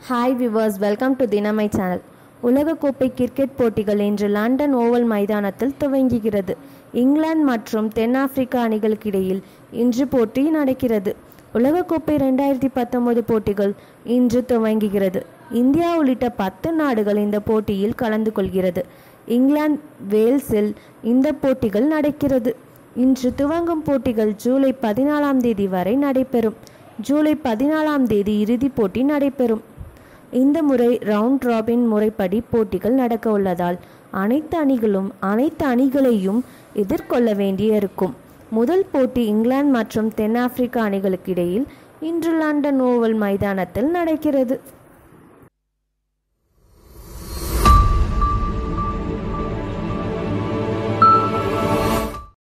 hi viewers welcome to தினமை channel உலகக்கோப்பை cricket போட்டிகள் இன்று லண்டன் ஓவல் மைதானத்தில் துவங்குகிறது இங்கிலாந்து மற்றும் தென்னாப்பிரிக்கா அணிகளுக்கு இடையில் இன்று போட்டி நடக்கிறது உலகக்கோப்பை ரெண்டாயிரத்தி பத்தொன்பது போட்டிகள் இன்று துவங்குகிறது இந்தியா உள்ளிட்ட பத்து நாடுகள் இந்த போட்டியில் கலந்து கொள்கிறது இங்கிலாந்து வேல்ஸில் இந்த போட்டிகள் நடக்கிறது இன்று துவங்கும் போட்டிகள் ஜூலை பதினாலாம் தேதி வரை நடைபெறும் ஜூலை பதினாலாம் தேதி இறுதிப் போட்டி நடைபெறும் இந்த முறை ரவுண்ட் ராபின் முறைப்படி போட்டிகள் நடக்க உள்ளதால் அனைத்து அணிகளும் அனைத்து அணிகளையும் எதிர்கொள்ள வேண்டியிருக்கும் முதல் போட்டி இங்கிலாந்து மற்றும் தென்னாப்பிரிக்கா அணிகளுக்கு இடையில் இன்று லண்டன் ஓவல் மைதானத்தில் நடக்கிறது